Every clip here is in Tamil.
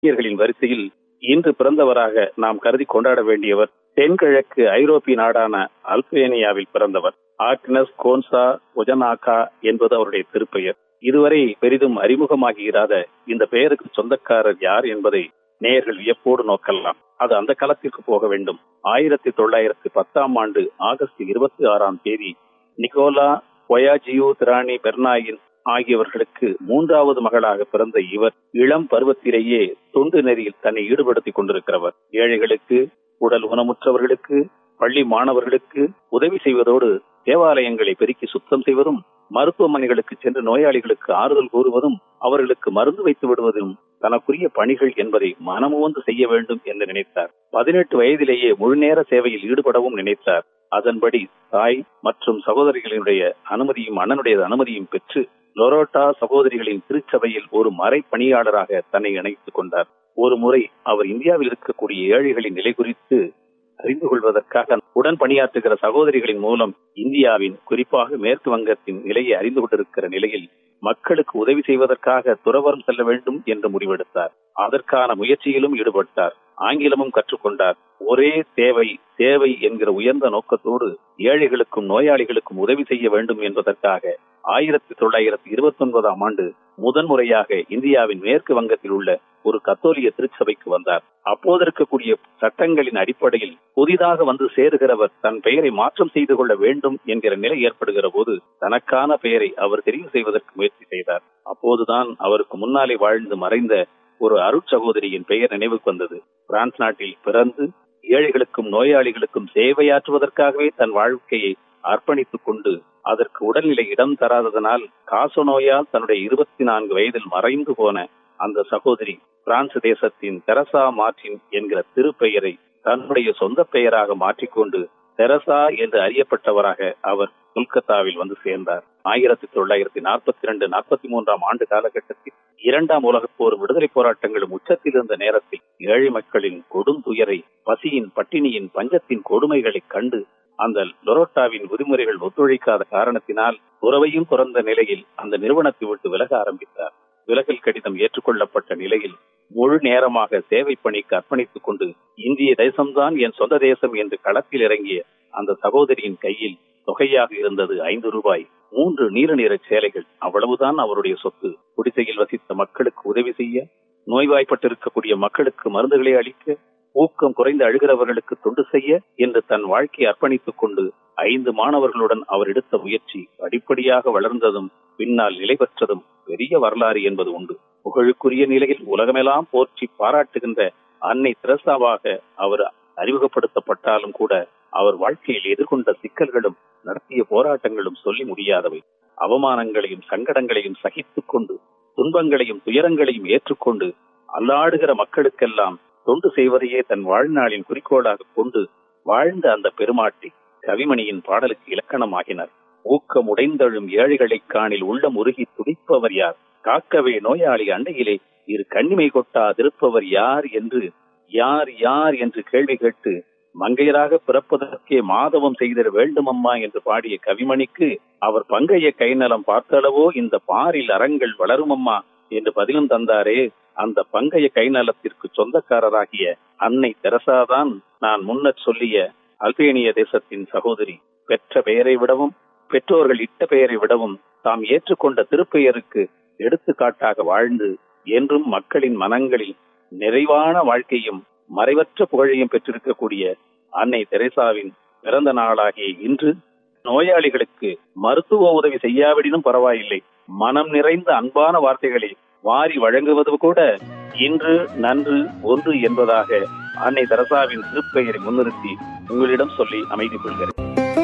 இந்தியர்களின் வரிசையில் இன்று பிறந்தவராக நாம் கருதி கொண்டாட வேண்டியவர் தென்கிழக்கு ஐரோப்பிய நாடான அல்பேனியாவில் பிறந்தவர் ஆக்னஸ் கோன்சா ஒஜனாகா என்பது அவருடைய திருப்பெயர் இதுவரை பெரிதும் அறிமுகமாகியிராத இந்த பெயருக்கு சொந்தக்காரர் யார் என்பதை நேயர்கள் வியப்போடு நோக்கலாம் அது அந்த காலத்திற்கு போக வேண்டும் ஆயிரத்தி தொள்ளாயிரத்தி பத்தாம் ஆண்டு ஆகஸ்ட் இருபத்தி ஆறாம் தேதி நிக்கோலா ஒயாஜியோ திராணி பெர்னாயின் ஆகியவர்களுக்கு மூன்றாவது மகளாக பிறந்த இவர் இளம் பருவத்திலேயே தொண்டு நெறியில் தன்னை ஈடுபடுத்திக் கொண்டிருக்கிறவர் ஏழைகளுக்கு உடல் ஊனமுற்றவர்களுக்கு பள்ளி மாணவர்களுக்கு உதவி செய்வதோடு தேவாலயங்களை பெருக்கி சுத்தம் செய்வதும் மருத்துவமனைகளுக்கு சென்று நோயாளிகளுக்கு ஆறுதல் கூறுவதும் அவர்களுக்கு மருந்து வைத்து விடுவதும் தனக்குரிய பணிகள் என்பதை மனமுவந்து செய்ய வேண்டும் என்று நினைத்தார் பதினெட்டு வயதிலேயே முழுநேர சேவையில் ஈடுபடவும் நினைத்தார் அதன்படி தாய் மற்றும் சகோதரிகளினுடைய அனுமதியும் அண்ணனுடைய அனுமதியும் பெற்று லொரோட்டா சகோதரிகளின் திருச்சபையில் ஒரு மறை பணியாளராக தன்னை இணைத்துக் கொண்டார் ஒரு முறை அவர் இந்தியாவில் இருக்கக்கூடிய ஏழைகளின் நிலை குறித்து அறிந்து கொள்வதற்காக உடன் பணியாற்றுகிற சகோதரிகளின் மூலம் இந்தியாவின் குறிப்பாக மேற்கு வங்கத்தின் நிலையை அறிந்து கொண்டிருக்கிற நிலையில் மக்களுக்கு உதவி செய்வதற்காக துறவரம் செல்ல வேண்டும் என்று முடிவெடுத்தார் அதற்கான முயற்சியிலும் ஈடுபட்டார் ஆங்கிலமும் கற்றுக்கொண்டார் ஒரே தேவை சேவை என்கிற உயர்ந்த நோக்கத்தோடு ஏழைகளுக்கும் நோயாளிகளுக்கும் உதவி செய்ய வேண்டும் என்பதற்காக ஆயிரத்தி தொள்ளாயிரத்தி இருபத்தி ஒன்பதாம் ஆண்டு முதன்முறையாக இந்தியாவின் மேற்கு வங்கத்தில் உள்ள ஒரு கத்தோலிய திருச்சபைக்கு வந்தார் அப்போது இருக்கக்கூடிய சட்டங்களின் அடிப்படையில் புதிதாக வந்து சேருகிறவர் தன் பெயரை மாற்றம் செய்து கொள்ள வேண்டும் என்கிற நிலை ஏற்படுகிற போது தனக்கான பெயரை அவர் தெரிவு செய்வதற்கு முயற்சி செய்தார் அப்போதுதான் அவருக்கு முன்னாலே வாழ்ந்து மறைந்த ஒரு அருட்சகோதரியின் பெயர் நினைவுக்கு வந்தது பிரான்ஸ் நாட்டில் பிறந்து ஏழைகளுக்கும் நோயாளிகளுக்கும் சேவையாற்றுவதற்காகவே தன் வாழ்க்கையை அர்ப்பணித்துக் கொண்டு அதற்கு உடல்நிலை இடம் தராததனால் காச நோயால் தன்னுடைய இருபத்தி நான்கு வயதில் மறைந்து போன அந்த சகோதரி பிரான்ஸ் தேசத்தின் தெரசா மார்டின் என்கிற திருப்பெயரை தன்னுடைய சொந்த பெயராக மாற்றிக்கொண்டு தெரசா என்று அறியப்பட்டவராக அவர் கொல்கத்தாவில் வந்து சேர்ந்தார் ஆயிரத்தி தொள்ளாயிரத்தி நாற்பத்தி இரண்டு நாற்பத்தி மூன்றாம் ஆண்டு காலகட்டத்தில் இரண்டாம் உலகப் போர் விடுதலை போராட்டங்களும் உச்சத்தில் இருந்த நேரத்தில் ஏழை மக்களின் கொடும் துயரை பசியின் பட்டினியின் பஞ்சத்தின் கொடுமைகளைக் கண்டு அந்த லொரோட்டாவின் விதிமுறைகள் ஒத்துழைக்காத காரணத்தினால் உறவையும் துறந்த நிலையில் அந்த நிறுவனத்தை விட்டு விலக ஆரம்பித்தார் விலகல் கடிதம் ஏற்றுக்கொள்ளப்பட்ட நிலையில் முழு நேரமாக சேவை பணிக்கு அர்ப்பணித்துக் கொண்டு இந்திய தேசம்தான் என் சொந்த தேசம் என்று களத்தில் இறங்கிய அந்த சகோதரியின் கையில் தொகையாக இருந்தது ஐந்து ரூபாய் மூன்று நீல நிற சேலைகள் அவ்வளவுதான் அவருடைய சொத்து குடிசையில் வசித்த மக்களுக்கு உதவி செய்ய நோய்வாய்ப்பட்டிருக்கக்கூடிய மக்களுக்கு மருந்துகளை அளிக்க ஊக்கம் குறைந்து அழுகிறவர்களுக்கு தொண்டு செய்ய என்று தன் வாழ்க்கையை அர்ப்பணித்துக் கொண்டு ஐந்து மாணவர்களுடன் அவர் எடுத்த முயற்சி படிப்படியாக வளர்ந்ததும் பின்னால் நிலை பெற்றதும் பெரிய வரலாறு என்பது உண்டு புகழுக்குரிய நிலையில் உலகமெல்லாம் போற்றி பாராட்டுகின்ற அன்னை திரசாவாக அவர் அறிமுகப்படுத்தப்பட்டாலும் கூட அவர் வாழ்க்கையில் எதிர்கொண்ட சிக்கல்களும் நடத்திய போராட்டங்களும் சொல்லி முடியாதவை அவமானங்களையும் சங்கடங்களையும் சகித்துக் கொண்டு துன்பங்களையும் துயரங்களையும் ஏற்றுக்கொண்டு அல்லாடுகிற மக்களுக்கெல்லாம் தொண்டு செய்வதையே தன் வாழ்நாளின் குறிக்கோளாக கொண்டு வாழ்ந்த அந்த பெருமாட்டி கவிமணியின் பாடலுக்கு இலக்கணமாகினர் ஊக்கம் உடைந்தழும் ஏழைகளைக் காணில் உள்ளம் உருகி துடிப்பவர் யார் காக்கவே நோயாளி அண்டையிலே இரு கண்ணிமை கொட்டாதிருப்பவர் யார் என்று யார் யார் என்று கேள்வி கேட்டு மங்கையராக பிறப்பதற்கே மாதவம் செய்திட வேண்டுமம்மா என்று பாடிய கவிமணிக்கு அவர் பங்கைய கைநலம் பார்த்தளவோ இந்த பாரில் அறங்கள் வளருமம்மா என்று பதிலும் தந்தாரே அந்த பங்கைய கைநலத்திற்கு சொந்தக்காரராகிய அன்னை தெரசாதான் நான் முன்னர் சொல்லிய அல்பேனிய தேசத்தின் சகோதரி பெற்ற பெயரை விடவும் பெற்றோர்கள் இட்ட பெயரை விடவும் தாம் ஏற்றுக்கொண்ட திருப்பெயருக்கு எடுத்துக்காட்டாக வாழ்ந்து என்றும் மக்களின் மனங்களில் நிறைவான வாழ்க்கையும் மறைவற்ற புகழையும் பெற்றிருக்கக்கூடிய அன்னை தெரேசாவின் பிறந்த நாளாகிய இன்று நோயாளிகளுக்கு மருத்துவ உதவி செய்யாவிடினும் பரவாயில்லை மனம் நிறைந்த அன்பான வார்த்தைகளை வாரி வழங்குவது கூட இன்று நன்று ஒன்று என்பதாக அன்னை தெரசாவின் திருப்பெயரை முன்னிறுத்தி உங்களிடம் சொல்லி அமைதி கொள்கிறேன்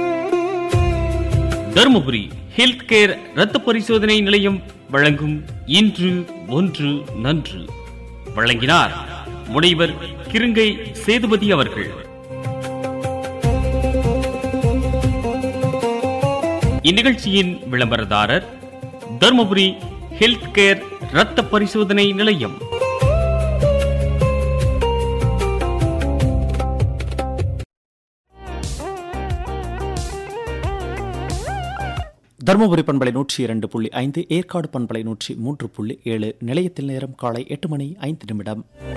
தருமபுரி ஹெல்த் கேர் ரத்த பரிசோதனை நிலையம் வழங்கும் இன்று ஒன்று நன்று வழங்கினார் முனைவர் கிருங்கை சேதுபதி அவர்கள் இந்நிகழ்ச்சியின் விளம்பரதாரர் தருமபுரி ஹெல்த் கேர் ரத்த பரிசோதனை நிலையம் தருமபுரி பண்பலை நூற்றி இரண்டு புள்ளி ஐந்து ஏற்காடு பண்பலை நூற்றி மூன்று புள்ளி ஏழு நிலையத்தில் நேரம் காலை எட்டு மணி ஐந்து நிமிடம்